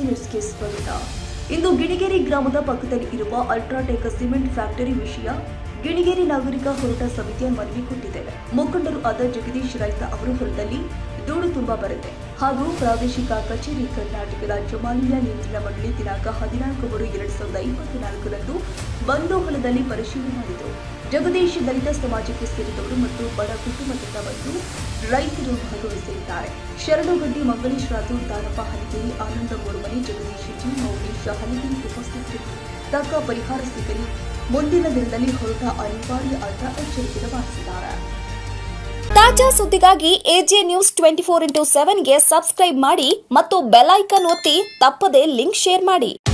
ನ್ಯೂಸ್ಗೆ ಸ್ವಾಗತ ಇಂದು ಗಿಣಿಗೇರಿ ಗ್ರಾಮದ ಪಕ್ಕದಲ್ಲಿ ಇರುವ ಅಲ್ಟ್ರಾಟೆಕ್ ಸಿಮೆಂಟ್ ಫ್ಯಾಕ್ಟರಿ ವಿಷಯ ಗಿಣಿಗೇರಿ ನಾಗರಿಕ ಹೋರಾಟ ಸಮಿತಿಯ ಮನವಿ ಕೊಟ್ಟಿದ್ದೇವೆ ಮುಖಂಡರು ಆದ ಜಗದೀಶ್ ರೈತ ಅವರು ಹೊಲದಲ್ಲಿ ಧೂಳು ತುಂಬಾ ಬರುತ್ತೆ ಹಾಗೂ ಪ್ರಾದೇಶಿಕ ಕಚೇರಿ ಕರ್ನಾಟಕ ರಾಜ್ಯ ಮಾಲಿನ್ಯ ನಿಯಂತ್ರಣ ಮಂಡಳಿ ದಿನಾಂಕ ಹದಿನಾಲ್ಕು ಮೂರು ಎರಡ್ ಸಾವಿರದ ಇಪ್ಪತ್ನಾಲ್ಕರಂದು ಬಂದು ಹೊಲದಲ್ಲಿ ಪರಿಶೀಲನೆ ಮಾಡಿದರು ಜಗದೀಶ್ ದಲಿತ ಸಮಾಜಕ್ಕೆ ಸೇರಿದವರು ಮತ್ತು ಬಡ ಕುಟುಂಬದಿಂದ ಬಂದು ರೈತರು ಭಾಗವಹಿಸಲಿದ್ದಾರೆ ಶರಣುಗಡ್ಡಿ ಮಂಗಳೇಶ್ ರಾಥೋಡ್ ದಾನಪ್ಪ ಹಲಿಗೇರಿ ಆನಂದ ಮೂರ್ಮನೆ ಜಗದೀಶ್ ಜಿ ಮೌನೇಶ್ ಹಲಿಗೇರಿ ಉಪಸ್ಥಿತರಿದ್ದರು ತಕ್ಕ ಪರಿಹಾರ ಸಿಗಲಿ ಮುಂದಿನ ದಿನದಲ್ಲಿ ಹೊರಟ ಅನಿವಾರ್ಯ ಅಂತ ಎಚ್ಚರಿಕೆ ರವಾನಿಸಿದ್ದಾರೆ ತಾಜಾ ಸುದ್ದಿಗಾಗಿ A J news twenty four into ಸೆವೆನ್ಗೆ ಸಬ್ಸ್ಕ್ರೈಬ್ ಮಾಡಿ ಮತ್ತು ಬೆಲ್ ಐಕಾನ್ ಒತ್ತಿ ತಪ್ಪದೇ ಲಿಂಕ್ ಶೇರ್ ಮಾಡಿ